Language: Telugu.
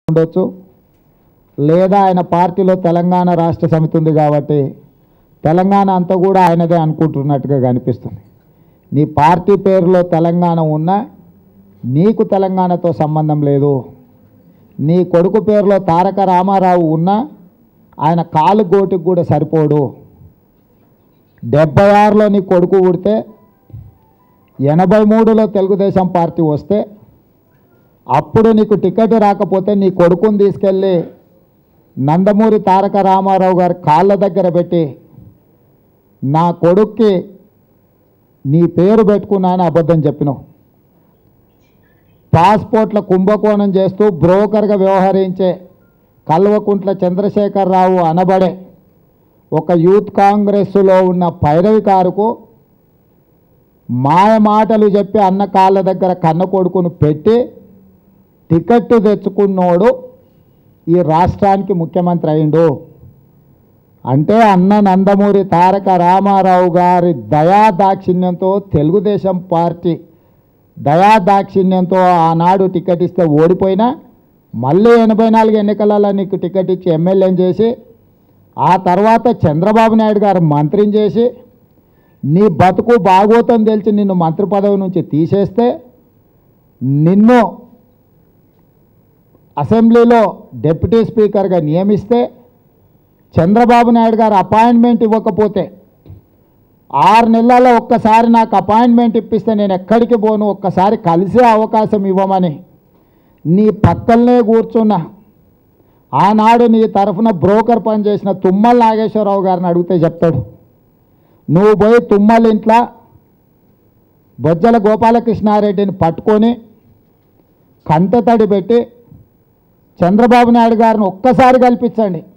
ఉండొచ్చు లేదా ఆయన పార్టీలో తెలంగాణ రాష్ట్ర సమితి ఉంది కాబట్టి తెలంగాణ అంతా కూడా ఆయనదే అనుకుంటున్నట్టుగా కనిపిస్తుంది నీ పార్టీ పేరులో తెలంగాణ ఉన్నా నీకు తెలంగాణతో సంబంధం లేదు నీ కొడుకు పేరులో తారక రామారావు ఉన్నా ఆయన కాలు గోటికి కూడా సరిపోడు డెబ్బై ఆరులో నీ కొడుకు పుడితే ఎనభై మూడులో తెలుగుదేశం పార్టీ వస్తే అప్పుడు నీకు టికెట్ రాకపోతే నీ కొడుకుని తీసుకెళ్ళి నందమూరి తారక రామారావు గారి కాళ్ళ దగ్గర పెట్టి నా కొడుక్కి నీ పేరు పెట్టుకున్నాను అబద్ధం చెప్పినావు పాస్పోర్ట్ల కుంభకోణం చేస్తూ బ్రోకర్గా వ్యవహరించే కల్వకుంట్ల చంద్రశేఖరరావు అనబడే ఒక యూత్ కాంగ్రెస్లో ఉన్న పైరవికారుకు మాయ మాటలు చెప్పి అన్న కాళ్ళ దగ్గర కన్న కొడుకును పెట్టి టికెట్ తెచ్చుకున్నోడు ఈ రాష్ట్రానికి ముఖ్యమంత్రి అయిండు అంటే అన్న నందమూరి తారక రామారావు గారి దయా దాక్షిణ్యంతో తెలుగుదేశం పార్టీ దయా దాక్షిణ్యంతో ఆనాడు టికెట్ ఇస్తే ఓడిపోయినా మళ్ళీ ఎనభై నాలుగు ఎన్నికలలో నీకు టికెట్ ఇచ్చి ఎమ్మెల్యేని చేసి ఆ తర్వాత చంద్రబాబు నాయుడు గారు మంత్రిని చేసి నీ బతుకు బాగోతం తెలిసి నిన్ను మంత్రి పదవి నుంచి తీసేస్తే నిన్ను అసెంబ్లీలో డిప్యూటీ స్పీకర్గా నియమిస్తే చంద్రబాబు నాయుడు గారు అపాయింట్మెంట్ ఇవ్వకపోతే ఆరు నెలల్లో ఒక్కసారి నాకు అపాయింట్మెంట్ ఇప్పిస్తే నేను ఎక్కడికి పోను ఒక్కసారి కలిసే అవకాశం ఇవ్వమని నీ పక్కనే కూర్చున్న ఆనాడు నీ తరఫున బ్రోకర్ పనిచేసిన తుమ్మల నాగేశ్వరరావు గారిని అడిగితే చెప్తాడు నువ్వు పోయి తుమ్మల ఇంట్లో బొజ్జల గోపాలకృష్ణారెడ్డిని పట్టుకొని కంటతడి పెట్టి చంద్రబాబు నాయుడు గారిని ఒక్కసారి కల్పించండి